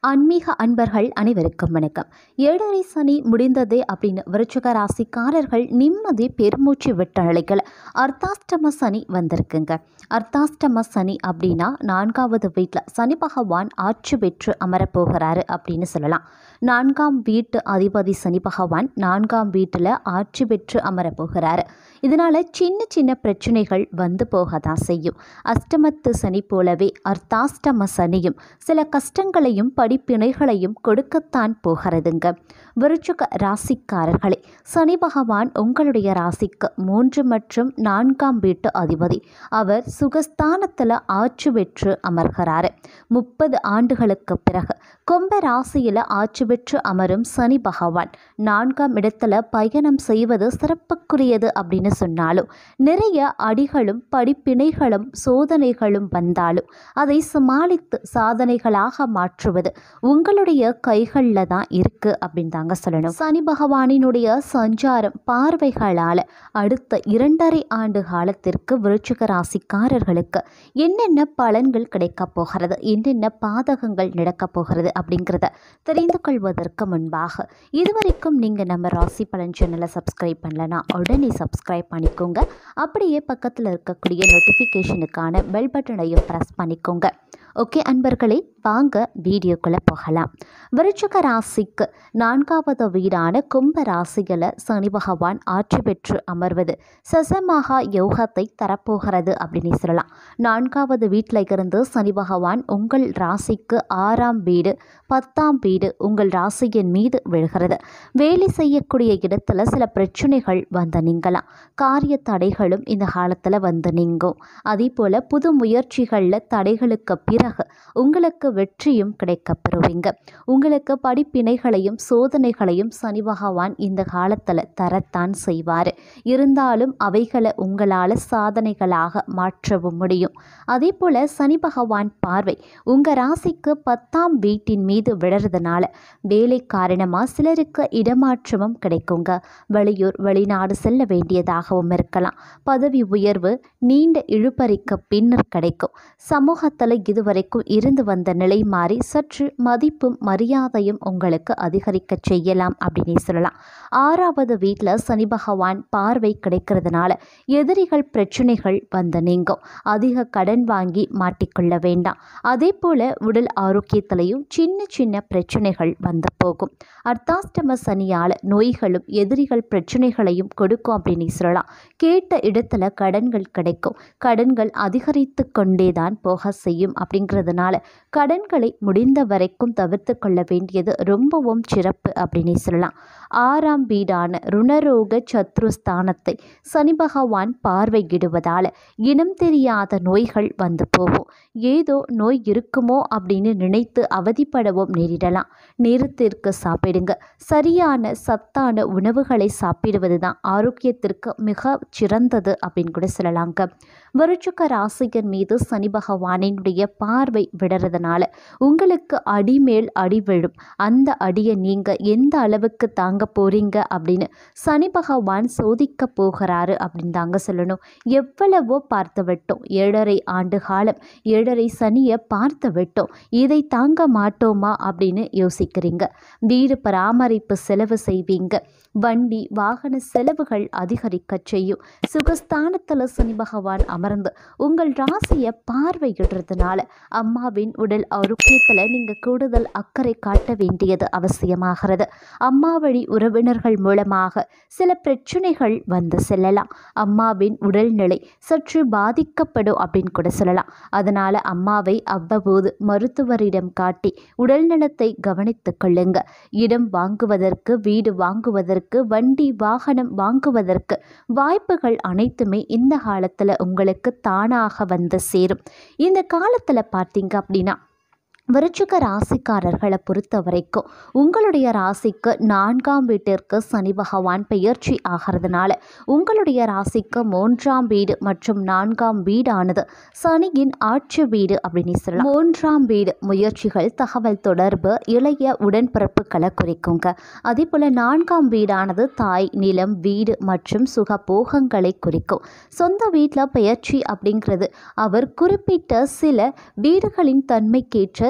ஆன்மீக அன்பர்கள் அனைவருக்கும் வணக்கம் ஏழரை சனி முடிந்ததே அப்படின்னு விருச்சிக ராசிக்காரர்கள் நிம்மதி பெருமூச்சு விட்ட நிலைகள் அர்த்தாஷ்டம சனி வந்திருக்குங்க அர்த்தாஷ்டம சனி அப்படின்னா நான்காவது வீட்டில் சனி பகவான் ஆட்சி பெற்று அமரப்போகிறாரு அப்படின்னு சொல்லலாம் நான்காம் வீட்டு அதிபதி சனி பகவான் நான்காம் வீட்டில் ஆட்சி பெற்று அமரப்போகிறாரு இதனால் சின்ன சின்ன பிரச்சனைகள் வந்து போக தான் செய்யும் அஷ்டமத்து சனி போலவே அர்த்தாஷ்டம சனியும் சில கஷ்டங்களையும் படிப்பினைகளையும் கொடுக்கத்தான் போகிறதுங்க விருச்சிக ராசிக்காரர்களே சனி பகவான் உங்களுடைய ராசிக்கு மூன்று மற்றும் நான்காம் வீட்டு அதிபதி அவர் சுகஸ்தானத்தில் ஆட்சி பெற்று அமர்கிறாரு முப்பது ஆண்டுகளுக்கு பிறகு கும்ப ராசியில் ஆட்சி பெற்று அமரும் சனி பகவான் நான்காம் இடத்துல பயணம் செய்வது சிறப்புக்குரியது அப்படின்னு சொன்னாலும் நிறைய அடிகளும் படிப்பினைகளும் சோதனைகளும் வந்தாலும் அதை சமாளித்து சாதனைகளாக மாற்றுவது உங்களுடைய கைகளில் தான் இருக்குது அப்படின்னு தாங்க சொல்லணும் சனி பகவானினுடைய சஞ்சாரம் பார்வைகளால் அடுத்த இரண்டரை ஆண்டு காலத்திற்கு விருச்சிக ராசிக்காரர்களுக்கு என்னென்ன பலன்கள் கிடைக்கப் போகிறது என்னென்ன பாதகங்கள் நடக்கப் போகிறது அப்படிங்கிறத தெரிந்து கொள்வதற்கு முன்பாக இதுவரைக்கும் நீங்கள் நம்ம ராசி பலன் சேனலை சப்ஸ்கிரைப் பண்ணலனா உடனே சப்ஸ்கிரைப் பண்ணிக்கோங்க அப்படியே பக்கத்தில் இருக்கக்கூடிய நோட்டிஃபிகேஷனுக்கான பெல் பட்டனையும் ப்ரெஸ் பண்ணிக்கோங்க ஓகே அன்பர்களே வாங்க வீடியோக்குள்ளே போகலாம் விருச்சிக ராசிக்கு நான்காவது வீடான கும்ப ராசியில் சனி பகவான் ஆட்சி பெற்று அமர்வது சசமகா யோகத்தை தரப்போகிறது அப்படின்னு சொல்லலாம் நான்காவது வீட்டில் இருந்து சனி பகவான் உங்கள் ராசிக்கு ஆறாம் வீடு பத்தாம் வீடு உங்கள் ராசியின் மீது விழுகிறது வேலை செய்யக்கூடிய இடத்துல சில பிரச்சனைகள் வந்து நீங்கலாம் காரிய தடைகளும் இந்த காலத்தில் வந்து நீங்கும் அதே போல் புது முயற்சிகளில் தடைகளுக்கு பிறகு உங்களுக்கு வெற்றியும் கிடைக்கப் பெறுவீங்க உங்களுக்கு படிப்பினைகளையும் சோதனைகளையும் சனி பகவான் இந்த காலத்தில் தரத்தான் செய்வார் இருந்தாலும் அவைகளை உங்களால் சாதனைகளாக மாற்றவும் முடியும் அதே போல் சனி பகவான் பார்வை உங்கள் ராசிக்கு பத்தாம் வீட்டின் மீது விழறதுனால வேலை காரணமாக சிலருக்கு இடமாற்றமும் கிடைக்குங்க வெளியூர் வெளிநாடு செல்ல வேண்டியதாகவும் இருக்கலாம் பதவி உயர்வு நீண்ட இழுபறிக்கு பின்னர் கிடைக்கும் சமூகத்தில் இதுவரைக்கும் இருந்து வந்த நிலை மாறி சற்று மதிப்பும் மரியாதையும் உங்களுக்கு அதிகரிக்க செய்யலாம் அப்படின்னு சொல்லலாம் ஆறாவது வீட்டில் சனி பகவான் பார்வை கிடைக்கிறதுனால எதிரிகள் பிரச்சனைகள் வந்து நீங்கும் அதிக கடன் வாங்கி மாட்டிக்கொள்ள வேண்டாம் அதே போல் உடல் ஆரோக்கியத்திலையும் சின்ன சின்ன பிரச்சனைகள் வந்து போகும் அர்த்தாஷ்டம சனியால் நோய்களும் எதிரிகள் பிரச்சனைகளையும் கொடுக்கும் அப்படின்னு சொல்லலாம் கேட்ட இடத்துல கடன்கள் கிடைக்கும் கடன்கள் அதிகரித்து கொண்டே தான் போக செய்யும் அப்படிங்கிறதுனால கடன்களை முடிந்த வரைக்கும் தவிர்த்து கொள்ள வேண்டியது ரொம்பவும் சிறப்பு அப்படின்னு சொல்லலாம் ஆறாம் வீடான ருணரோக சத்ருஸ்தானத்தை சனி பகவான் பார்வையிடுவதால் இனம் தெரியாத நோய்கள் வந்து போகும் ஏதோ நோய் இருக்குமோ அப்படின்னு நினைத்து அவதிப்படவும் நேரிடலாம் நேரத்திற்கு சாப்பிடுங்க சரியான சத்தான உணவுகளை சாப்பிடுவது தான் ஆரோக்கியத்திற்கு மிக சிறந்தது அப்படின்னு கூட சொல்லலாங்க விருச்சிக ராசியின் மீது சனி பகவானினுடைய பார்வை விடுறதுனால உங்களுக்கு அடிமேல் அடி விழும் அந்த அடியை நீங்கள் எந்த அளவுக்கு தாங்க போறீங்க அப்படின்னு சனி பகவான் சோதிக்க போகிறாரு அப்படின்னு தாங்க சொல்லணும் எவ்வளவோ பார்த்து விட்டோம் ஏழரை ஆண்டு காலம் ஏழரை சனியை பார்த்து விட்டோம் இதை தாங்க மாட்டோமா அப்படின்னு யோசிக்கிறீங்க வீடு பராமரிப்பு செலவு செய்வீங்க வண்டி வாகன செலவுகள் அதிகரிக்க செய்யும் சுகஸ்தானத்தில் சனி பகவான் அமர்ந்து உங்கள் ராசியை பார்வையிடுறதுனால அம்மாவின் உடல் ஆரோக்கியத்தில் நீங்கள் கூடுதல் அக்கறை காட்ட வேண்டியது அவசியமாகிறது அம்மா வழி உறவினர்கள் மூலமாக சில பிரச்சனைகள் வந்து செல்லலாம் அம்மாவின் உடல்நிலை சற்று பாதிக்கப்படும் அப்படின்னு கூட சொல்லலாம் அதனால் அம்மாவை அவ்வப்போது மருத்துவரிடம் காட்டி உடல்நலத்தை கவனித்துக் கொள்ளுங்க இடம் வாங்குவதற்கு வீடு வாங்குவதற்கு வண்டி வாகனம் வாங்குவதற்கு வாய்ப்புகள் அனைத்துமே இந்த காலத்தில் உங்களுக்கு தானாக வந்து சேரும் இந்த காலத்தில் பார்த்தீங்க அப்படின்னா விருச்சிக ராசிக்காரர்களை பொறுத்த வரைக்கும் உங்களுடைய ராசிக்கு நான்காம் வீட்டிற்கு சனி பகவான் பெயர்ச்சி ஆகிறதுனால உங்களுடைய ராசிக்கு மூன்றாம் வீடு மற்றும் நான்காம் வீடானது சனியின் ஆட்சி வீடு அப்படின்னு சொல்லலாம் மூன்றாம் வீடு முயற்சிகள் தகவல் தொடர்பு இளைய உடன்பிறப்புகளை குறிக்குங்க அதே போல் நான்காம் வீடானது தாய் நிலம் வீடு மற்றும் சுக போகங்களை குறிக்கும் சொந்த வீட்டில் பெயர்ச்சி அப்படிங்கிறது அவர் குறிப்பிட்ட சில வீடுகளின் தன்மைக்கேற்ற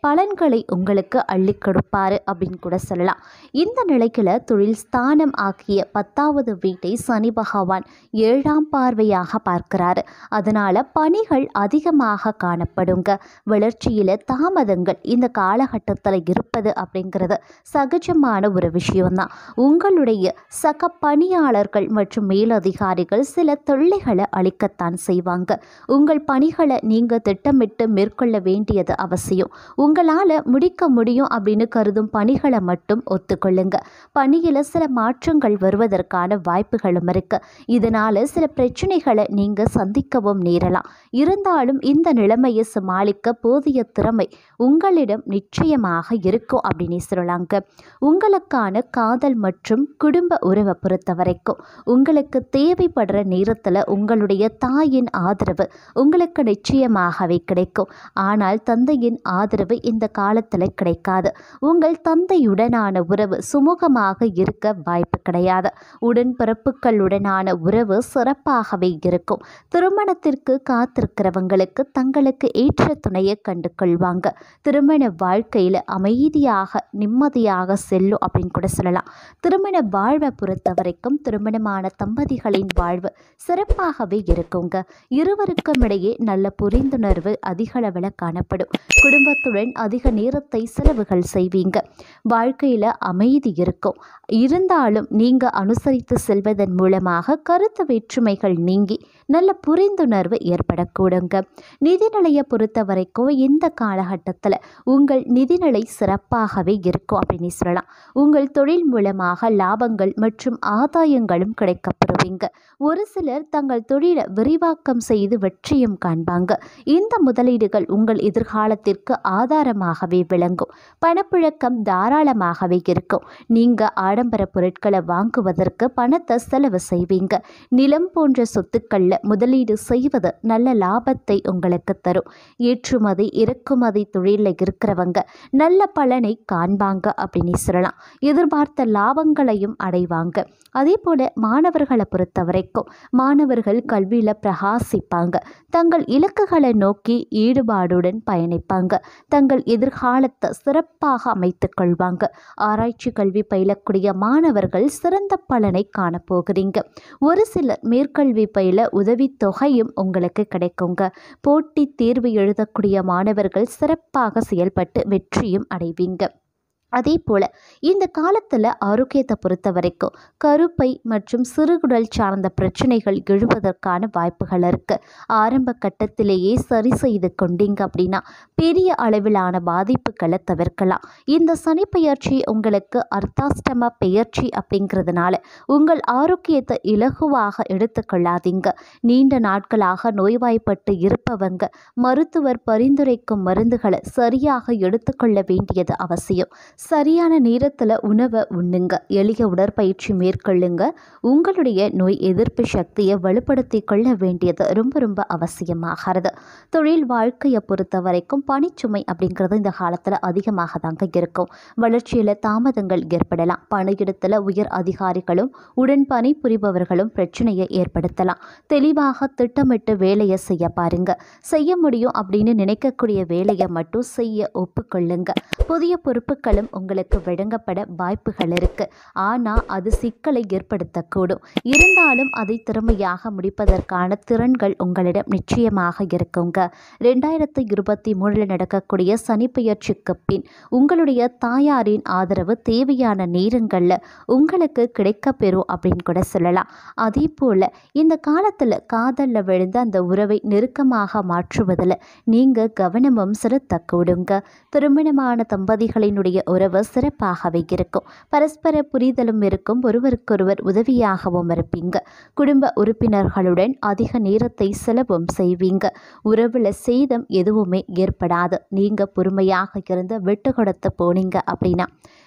பலன்களை உங்களுக்கு அள்ளி கொடுப்பாரு அப்படின்னு கூட சொல்லலாம் இந்த நிலைக்கில் தொழில் ஸ்தானம் ஆகிய பத்தாவது வீட்டை சனி பகவான் ஏழாம் பார்வையாக பார்க்கிறாரு அதனால பணிகள் அதிகமாக காணப்படுங்க வளர்ச்சியில் தாமதங்கள் இந்த காலகட்டத்தில் இருப்பது அப்படிங்கிறது சகஜமான ஒரு விஷயம்தான் உங்களுடைய சக பணியாளர்கள் மற்றும் மேலதிகாரிகள் சில தொல்லைகளை அளிக்கத்தான் செய்வாங்க உங்கள் பணிகளை நீங்கள் திட்டமிட்டு மேற்கொள்ள வேண்டியது அவசியம் உங்களால் முடிக்க முடியும் அப்படின்னு கருதும் பணிகளை மட்டும் ஒத்துக்கொள்ளுங்க பணியில் சில மாற்றங்கள் வருவதற்கான வாய்ப்புகளும் இருக்கு இதனால் சில பிரச்சனைகளை நீங்கள் சந்திக்கவும் நேரலாம் இருந்தாலும் இந்த நிலைமையை சமாளிக்க போதிய திறமை உங்களிடம் நிச்சயமாக இருக்கும் அப்படின்னு சொல்லலாங்க உங்களுக்கான காதல் மற்றும் குடும்ப உறவை பொறுத்த வரைக்கும் உங்களுக்கு தேவைப்படுற நேரத்தில் உங்களுடைய தாயின் ஆதரவு உங்களுக்கு நிச்சயமாகவே கிடைக்கும் ஆனால் தந்தையின் ஆதரவு இந்த காலத்தில் கிடைக்காது உங்கள் தந்தையுடனான உறவு சுமூகமாக இருக்க வாய்ப்பு கிடையாது உடன்பிறப்புகளுடனான உறவு சிறப்பாகவே இருக்கும் திருமணத்திற்கு காத்திருக்கிறவங்களுக்கு தங்களுக்கு ஏற்ற துணையை கண்டு கொள்வாங்க திருமண வாழ்க்கையில் அமைதியாக நிம்மதியாக செல்லும் அப்படின்னு கூட சொல்லலாம் திருமண வாழ்வை பொறுத்த வரைக்கும் திருமணமான தம்பதிகளின் வாழ்வு சிறப்பாகவே இருக்குங்க இருவருக்கும் இடையே நல்ல புரிந்துணர்வு அதிக அளவில் காணப்படும் குடும்பத்துடன் அதிக நேரத்தை செலவுகள் செய்வீங்க வாழ்க்கையில் அமைதி இருக்கும் இருந்தாலும் நீங்கள் அனுசரித்து செல்வதன் மூலமாக கருத்து வேற்றுமைகள் நீங்கி நல்ல புரிந்துணர்வு ஏற்படக்கூடுங்க நிதிநிலையை பொறுத்த வரைக்கும் இந்த காலகட்டத்தில் உங்கள் நிதிநிலை சிறப்பாகவே இருக்கும் அப்படின்னு சொல்லலாம் உங்கள் தொழில் மூலமாக லாபங்கள் மற்றும் ஆதாயங்களும் கிடைக்கப்பெறுவீங்க ஒரு சிலர் தங்கள் தொழிலை விரிவாக்கம் செய்து வெற்றியும் காண்பாங்க இந்த முதலீடுகள் உங்கள் எதிர்காலத்திற்கு ஆதாரமாகவே விளங்கும் பணப்புழக்கம் தாராளமாகவே இருக்கும் நீங்கள் ஆடம்பர பொருட்களை வாங்குவதற்கு பணத்தை செலவு செய்வீங்க நிலம் போன்ற சொத்துக்களில் முதலீடு செய்வது நல்ல லாபத்தை உங்களுக்கு தரும் ஏற்றுமதி இறக்குமதி தொழிலில் இருக்கிறவங்க நல்ல பலனை காண்பாங்க அப்படின்னு சொல்லலாம் எதிர்பார்த்த லாபங்களையும் அடைவாங்க அதே போல் மாணவர்களை பொறுத்த வரைக்கும் மாணவர்கள் கல்வியில் பிரகாசிப்பாங்க தங்கள் இலக்குகளை நோக்கி ஈடுபாடுடன் பயணிப்பாங்க தங்கள் எதிர்காலத்தை சிறப்பாக அமைத்துக் கொள்வாங்க ஆராய்ச்சி கல்வி பயிலக்கூடிய மாணவர்கள் சிறந்த பலனை காணப்போகிறீங்க ஒரு சிலர் மேற்கல்வி பயில உதவித்தொகையும் உங்களுக்கு கிடைக்குங்க போட்டித் தேர்வு எழுதக்கூடிய மாணவர்கள் சிறப்பாக செயல்பட்டு வெற்றியும் அடைவீங்க அதே போல் இந்த காலத்தில் ஆரோக்கியத்தை பொறுத்த வரைக்கும் கருப்பை மற்றும் சிறுகுடல் சார்ந்த பிரச்சனைகள் எழுவதற்கான வாய்ப்புகள் இருக்குது ஆரம்ப கட்டத்திலேயே சரி செய்து கொண்டீங்க அப்படின்னா பெரிய அளவிலான பாதிப்புகளை தவிர்க்கலாம் இந்த சனி பெயர்ச்சி உங்களுக்கு அர்த்தாஷ்டம பெயர்ச்சி அப்படிங்கிறதுனால உங்கள் ஆரோக்கியத்தை இலகுவாக எடுத்துக்கொள்ளாதீங்க நீண்ட நாட்களாக நோய்வாய்ப்பட்டு இருப்பவங்க மருத்துவர் பரிந்துரைக்கும் மருந்துகளை சரியாக எடுத்துக்கொள்ள வேண்டியது அவசியம் சரியான நேரத்தில் உணவை உண்ணுங்க எளிய உடற்பயிற்சி மேற்கொள்ளுங்க உங்களுடைய நோய் எதிர்ப்பு சக்தியை வலுப்படுத்தி கொள்ள வேண்டியது ரொம்ப ரொம்ப அவசியமாகிறது தொழில் வாழ்க்கையை பொறுத்த வரைக்கும் பணிச்சுமை அப்படிங்கிறது இந்த காலத்தில் அதிகமாக தாங்க இருக்கும் வளர்ச்சியில் தாமதங்கள் ஏற்படலாம் பணியிடத்தில் உயர் அதிகாரிகளும் உடன் பணி புரிபவர்களும் பிரச்சனையை ஏற்படுத்தலாம் தெளிவாக திட்டமிட்டு வேலையை செய்ய பாருங்க செய்ய முடியும் அப்படின்னு நினைக்கக்கூடிய வேலையை மட்டும் செய்ய ஒப்புக்கொள்ளுங்க புதிய பொறுப்புகளும் உங்களுக்கு வழங்கப்பட வாய்ப்புகள் இருக்கு ஆனால் அது சிக்கலை ஏற்படுத்தக்கூடும் இருந்தாலும் அதை திறமையாக முடிப்பதற்கான திறன்கள் உங்களிடம் நிச்சயமாக இருக்குங்க ரெண்டாயிரத்து இருபத்தி மூணில் நடக்கக்கூடிய சனி பெயர்ச்சிக்கு பின் உங்களுடைய தாயாரின் ஆதரவு தேவையான நேரங்களில் உங்களுக்கு கிடைக்கப்பெறும் அப்படின்னு கூட சொல்லலாம் அதே போல் இந்த காலத்தில் காதலில் விழுந்த அந்த உறவை நெருக்கமாக மாற்றுவதில் நீங்கள் கவனமும் செலுத்தக்கூடுங்க திருமணமான தம்பதிகளினுடைய உறவு சிறப்பாகவே இருக்கும் பரஸ்பர புரிதலும் இருக்கும் ஒருவருக்கொருவர் உதவியாகவும் இருப்பீங்க குடும்ப உறுப்பினர்களுடன் அதிக நேரத்தை செலவும் செய்வீங்க உறவில் சேதம் எதுவுமே ஏற்படாது நீங்கள் பொறுமையாக இருந்து விட்டு கொடுத்து போனீங்க அப்படின்னா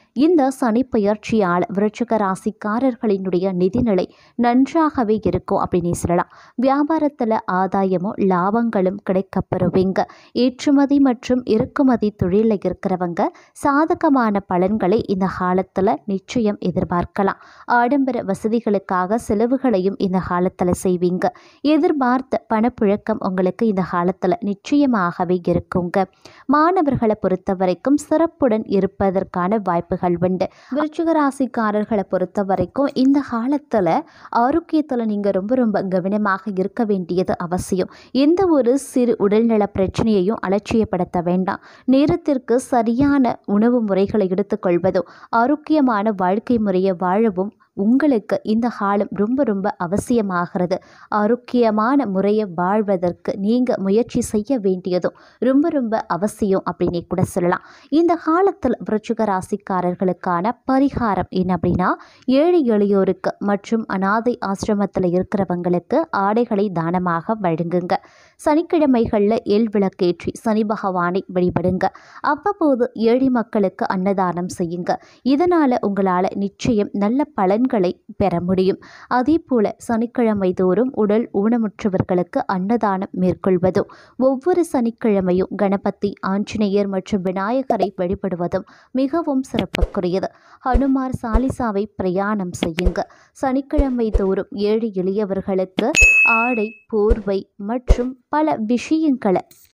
இந்த சனி பயிற்சியால் விருச்சிக ராசிக்காரர்களினுடைய நிதிநிலை நன்றாகவே இருக்கும் அப்படின்னு சொல்லலாம் வியாபாரத்தில் ஆதாயமும் லாபங்களும் கிடைக்கப்பெறுவீங்க ஏற்றுமதி மற்றும் இறக்குமதி தொழிலில் இருக்கிறவங்க சாதகமான பலன்களை இந்த காலத்தில் நிச்சயம் எதிர்பார்க்கலாம் ஆடம்பர வசதிகளுக்காக செலவுகளையும் இந்த காலத்தில் செய்வீங்க எதிர்பார்த்த பணப்புழக்கம் உங்களுக்கு இந்த காலத்தில் நிச்சயமாகவே இருக்குங்க மாணவர்களை பொறுத்த வரைக்கும் சிறப்புடன் இருப்பதற்கான வாய்ப்புகள் உண்டு விருச்சிக ராசிக்காரர்களை பொறுத்த வரைக்கும் இந்த காலத்தில் ஆரோக்கியத்தில் நீங்கள் ரொம்ப ரொம்ப கவனமாக இருக்க வேண்டியது அவசியம் எந்த ஒரு சிறு உடல்நல பிரச்சனையையும் அலட்சியப்படுத்த வேண்டாம் நேரத்திற்கு சரியான உணவு முறைகளை எடுத்துக்கொள்வதும் ஆரோக்கியமான வாழ்க்கை முறையை வாழவும் உங்களுக்கு இந்த காலம் ரொம்ப ரொம்ப அவசியமாகிறது ஆரோக்கியமான முறையை வாழ்வதற்கு நீங்கள் முயற்சி செய்ய வேண்டியதும் ரொம்ப ரொம்ப அவசியம் அப்படின்னே கூட சொல்லலாம் இந்த காலத்தில் விருச்சிக ராசிக்காரர்களுக்கான பரிகாரம் என்ன அப்படின்னா ஏழை எளியோருக்கு மற்றும் அனாதை ஆசிரமத்தில் இருக்கிறவங்களுக்கு ஆடைகளை தானமாக வழங்குங்க சனிக்கிழமைகளில் எல் விளக்கேற்றி சனி பகவானை வழிபடுங்க அவ்வப்போது ஏழை மக்களுக்கு அன்னதானம் செய்யுங்க இதனால் உங்களால் நிச்சயம் நல்ல பலன்களை பெற முடியும் அதே போல சனிக்கிழமை தோறும் உடல் ஊனமுற்றவர்களுக்கு அன்னதானம் மேற்கொள்வதும் ஒவ்வொரு சனிக்கிழமையும் கணபதி ஆஞ்சநேயர் மற்றும் விநாயகரை வழிபடுவதும் மிகவும் சிறப்புக்குரியது ஹனுமார் சாலிசாவை பிரயாணம் செய்யுங்க சனிக்கிழமை தோறும் ஏழை எளியவர்களுக்கு ஆடை போர்வை மற்றும் பல விஷயங்களை